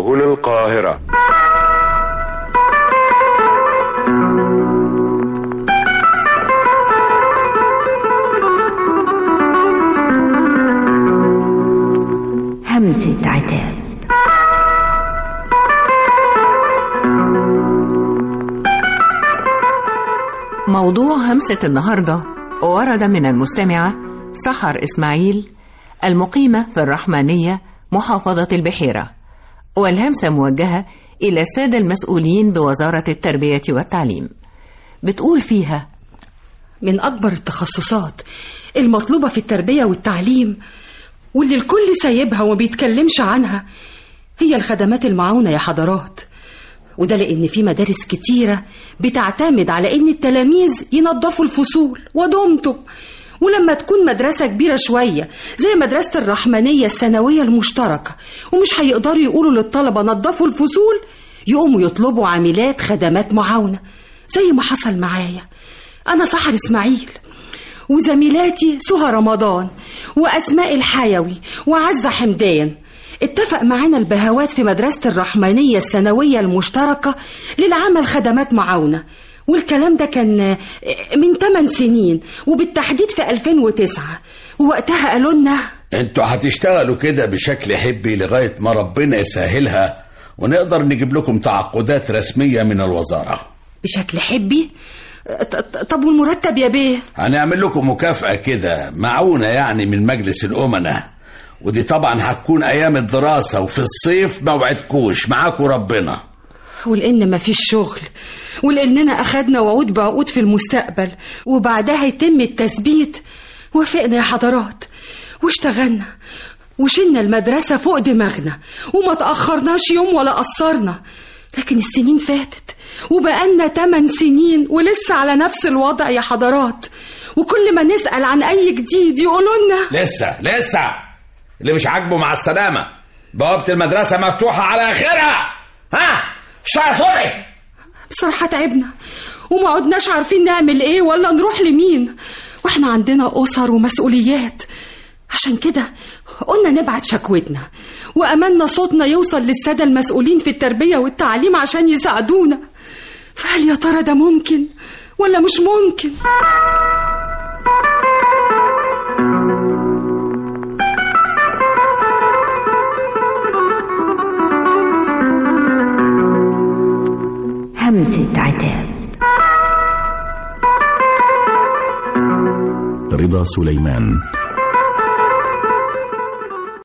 هنا القاهرة همسة عتاب موضوع همسة النهاردة ورد من المستمعة سحر إسماعيل المقيمة في الرحمانية محافظة البحيرة والهمسة موجهة إلى السادة المسؤولين بوزارة التربية والتعليم بتقول فيها من أكبر التخصصات المطلوبة في التربية والتعليم واللي الكل سايبها وما بيتكلمش عنها هي الخدمات المعاونة يا حضرات وده لأن في مدارس كتيرة بتعتمد على إن التلاميذ ينظفوا الفصول ودمتم ولما تكون مدرسة كبيرة شوية زي مدرسة الرحمنية الثانوية المشتركة ومش هيقدروا يقولوا للطلبة نظفوا الفصول يقوموا يطلبوا عاملات خدمات معاونة زي ما حصل معايا أنا سحر إسماعيل وزميلاتي سهى رمضان وأسماء الحيوي وعزة حمدان اتفق معانا البهوات في مدرسة الرحمانية الثانوية المشتركة للعمل خدمات معاونة والكلام ده كان من 8 سنين وبالتحديد في 2009 ووقتها قالوا لنا انتوا هتشتغلوا كده بشكل حبي لغاية ما ربنا يسهلها ونقدر نجيب لكم تعاقدات رسمية من الوزارة بشكل حبي ط- ط- طب والمرتب يا بيه هنعمل لكم مكافأة كده معونة يعني من مجلس الأمناء ودي طبعا هتكون أيام الدراسة وفي الصيف ما وعدكوش معاكوا ربنا ولأن مفيش شغل ولأننا أخدنا وعود بعقود في المستقبل وبعدها يتم التثبيت وافقنا يا حضرات واشتغلنا وشلنا المدرسة فوق دماغنا وما تأخرناش يوم ولا قصرنا لكن السنين فاتت وبقالنا 8 سنين ولسه على نفس الوضع يا حضرات وكل ما نسأل عن أي جديد يقولوا لنا لسه لسه اللي مش عاجبه مع السلامة بوابة المدرسة مفتوحة على آخرها ها الشارع صبحي بصراحة تعبنا وما عدناش عارفين نعمل ايه ولا نروح لمين واحنا عندنا أسر ومسؤوليات عشان كده قلنا نبعت شكوتنا وأملنا صوتنا يوصل للسادة المسؤولين في التربية والتعليم عشان يساعدونا فهل يا ترى ده ممكن ولا مش ممكن همسة عتاب رضا سليمان